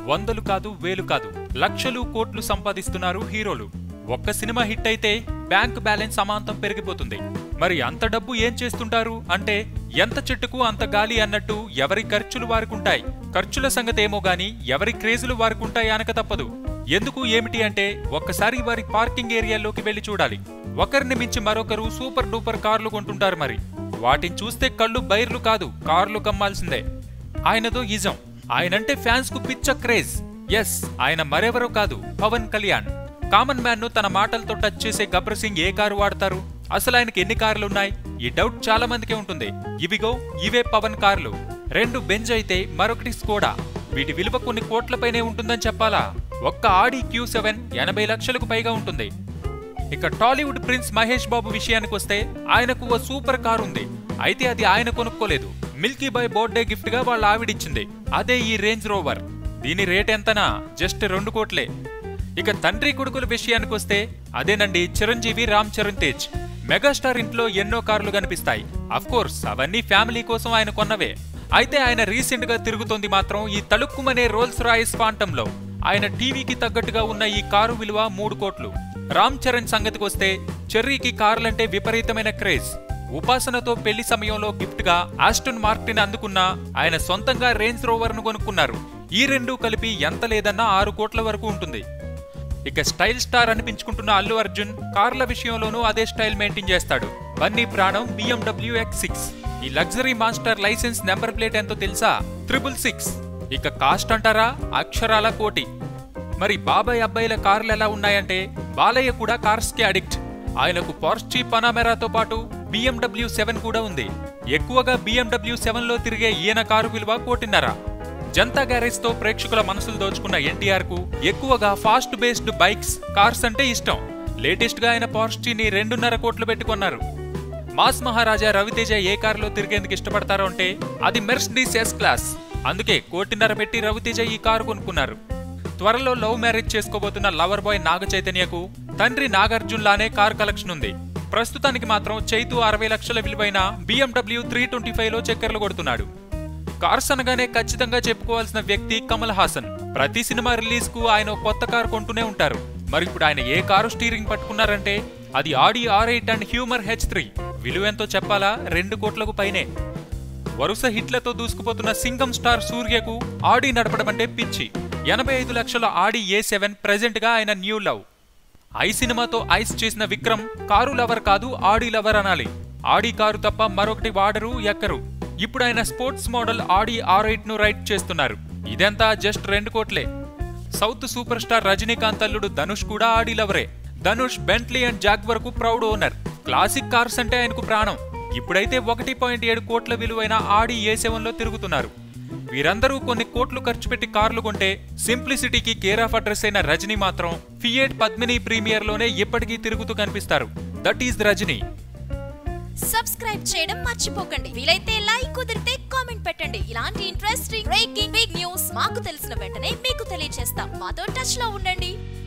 వందలు కాదు వేలు కాదు లక్షలు కోట్లు సంపాదిస్తున్నారు హీరోలు ఒక్క సినిమా హిట్ అయితే బ్యాంక్ బ్యాలెన్స్ అమాంతం పెరిగిపోతుంది మరి అంత డబ్బు ఏం చేస్తుంటారు అంటే ఎంత చెట్టుకు అంత గాలి అన్నట్టు ఎవరి ఖర్చులు వారుకుంటాయి ఖర్చుల సంగతి ఏమో గాని ఎవరి క్రేజులు వారుకుంటాయి అనక తప్పదు ఎందుకు ఏమిటి అంటే ఒక్కసారి వారి పార్కింగ్ ఏరియాలోకి వెళ్లి చూడాలి ఒకరిని మించి మరొకరు సూపర్ డూపర్ కార్లు కొంటుంటారు మరి వాటిని చూస్తే కళ్ళు బైర్లు కాదు కార్లు కమ్మాల్సిందే ఆయనదో ఇజం ఆయనంటే ఫ్యాన్స్ కు పిచ్చ క్రేజ్ ఎస్ ఆయన మరెవరో కాదు పవన్ కళ్యాణ్ కామన్ మ్యాన్ ను తన మాటలతో టచ్ చేసే గబ్బర్ సింగ్ ఏ కారు వాడతారు అసలు ఆయనకి ఎన్ని కార్లున్నాయి ఈ డౌట్ చాలా మందికే ఉంటుంది ఇవిగో ఇవే పవన్ కార్లు రెండు బెంజ్ అయితే మరొకటి స్కోడా వీటి విలువ కొన్ని కోట్లపైనే ఉంటుందని చెప్పాలా ఒక్క ఆడి క్యూ సెవెన్ ఎనభై లక్షలకు పైగా ఉంటుంది ఇక టాలీవుడ్ ప్రిన్స్ మహేష్ బాబు విషయానికి వస్తే ఆయనకు ఓ సూపర్ కార్ ఉంది అయితే అది ఆయన కొనుక్కోలేదు మిల్కీ బాయ్ బర్త్డే గిఫ్ట్ గా వాళ్ళ ఆవిడిచ్చింది అదే ఈ రేంజ్ రోవర్ దీని రేట్ ఎంతనా జస్ట్ రెండు కోట్లే ఇక తండ్రి కొడుకుల విషయానికి వస్తే అదేనండి చిరంజీవి రామ్ చరణ్ తేజ్ మెగాస్టార్ ఇంట్లో ఎన్నో కార్లు కనిపిస్తాయి కోర్స్ అవన్నీ ఫ్యామిలీ కోసం ఆయన కొన్నవే అయితే ఆయన రీసెంట్ గా తిరుగుతోంది మాత్రం ఈ తలుక్కుమనే రోల్స్ రాయస్ ఫాంటంలో ఆయన టీవీకి తగ్గట్టుగా ఉన్న ఈ కారు విలువ మూడు కోట్లు రామ్ చరణ్ సంగతికొస్తే చెర్రీకి కార్లంటే విపరీతమైన క్రేజ్ ఉపాసనతో పెళ్లి సమయంలో గిఫ్ట్ గా ఆస్టన్ మార్టిన్ అందుకున్న ఆయన సొంతంగా రేంజ్ రోవర్ ను కొనుక్కున్నారు ఈ రెండు కలిపి ఎంత లేదన్నా ఆరు కోట్ల వరకు ఉంటుంది ఇక స్టైల్ స్టార్ అనిపించుకుంటున్న అల్లు అర్జున్ కార్ల విషయంలోనూ అదే స్టైల్ మెయింటైన్ చేస్తాడు బన్నీ ప్రాణం బిఎండబ్ల్యూ ఎక్స్ సిక్స్ ఈ luxury master license number plate ఎంతో తెలుసా ట్రిపుల్ సిక్స్ ఇక కాస్ట్ అంటారా అక్షరాల కోటి మరి బాబాయ్ అబ్బాయిల కార్లు ఎలా ఉన్నాయంటే బాలయ్య కూడా కార్స్ కి అడిక్ట్ ఆయనకు పార్స్చీ పనామెరాతో పాటు బిఎండబ్ల్యూ సెవెన్ కూడా ఉంది ఎక్కువగా బిఎండబ్ల్యూ సెవెన్ లో తిరిగే ఈయన కారు విలువ కోటిన్నర జనతా గ్యారేజ్ తో ప్రేక్షకుల మనసులు దోచుకున్న ఎన్టీఆర్ కు ఎక్కువగా ఫాస్ట్ బేస్డ్ బైక్స్ కార్స్ అంటే ఇష్టం లేటెస్ట్ గా ఆయన పార్స్చీని రెండున్నర కోట్లు పెట్టుకున్నారు మాస్ మహారాజా రవితేజ ఏ కారులో తిరిగేందుకు ఇష్టపడతారో అంటే అది మెర్సిడీస్ ఎస్ క్లాస్ అందుకే కోటిన్నర పెట్టి రవితేజ ఈ కారు కొనుక్కున్నారు త్వరలో లవ్ మ్యారేజ్ చేసుకోబోతున్న లవర్ బాయ్ నాగ చైతన్యకు తండ్రి నాగార్జున్ లానే కార్ కలెక్షన్ ఉంది ప్రస్తుతానికి మాత్రం చైతు అరవై లక్షల విలువైన బిఎండబ్ల్యూ త్రీ ట్వంటీ ఫైవ్ లో చక్కెరలు కొడుతున్నాడు కార్స్ అనగానే ఖచ్చితంగా చెప్పుకోవాల్సిన వ్యక్తి కమల్ హాసన్ ప్రతి సినిమా రిలీజ్ కు ఆయన ఒక కొత్త కారు కొంటూనే ఉంటారు మరి ఇప్పుడు ఆయన ఏ కారు స్టీరింగ్ పట్టుకున్నారంటే అది Audi R eight and Hummer H three విలువ ఎంతో చెప్పాలా రెండు కోట్లకు పైనే వరుస హిట్లతో దూసుకుపోతున్న సింగం స్టార్ సూర్యకు ఆడి నడపడం అంటే పిచ్చి ఎనభై ఐదు లక్షల ఆడి ఏ సెవెన్ ప్రెజెంట్ గా ఆయన న్యూ లవ్ ఐ సినిమాతో ఐస్ చేసిన విక్రమ్ కారు లవర్ కాదు ఆడి లవర్ అనాలి ఆడి కారు తప్ప మరొకటి వాడరు ఎక్కరు ఇప్పుడు ఆయన sports model Audi R eight ను రైడ్ చేస్తున్నారు ఇదంతా జస్ట్ రెండు కోట్లే సౌత్ సూపర్ స్టార్ రజనీకాంత్ అల్లుడు ధనుష్ కూడా ఆడి లవరే ధనుష్ బెంట్లీ అండ్ జాగ్వర్ కు ప్రౌడ్ ఓనర్ క్లాసిక్ కార్స్ అంటే ఆయనకు ప్రాణం ఇప్పుడైతే ఒకటి పాయింట్ ఏడు కోట్ల విలువైన ఆడి ఏ సెవెన్లో తిరుగుతున్నారు వీరందరూ కొన్ని కోట్లు ఖర్చు పెట్టి కార్లు కొంటే సింప్లిసిటీకి కేర్ ఆఫ్ అడ్రస్ అయిన రజనీ మాత్రం ఫియేట్ పద్మిని ప్రీమియర్ లోనే ఇప్పటికీ తిరుగుతూ కనిపిస్తారు దట్ ఈస్ రజనీ సబ్స్క్రైబ్ చేయడం మర్చిపోకండి వీలైతే లైక్ కుదిరితే కామెంట్ పెట్టండి ఇలాంటి ఇంట్రెస్టింగ్ బ్రేకింగ్ బిగ్ న్యూస్ మాకు తెలిసిన వెంటనే మీకు తెలియజేస్తాం మాతో టచ్ లో ఉండండి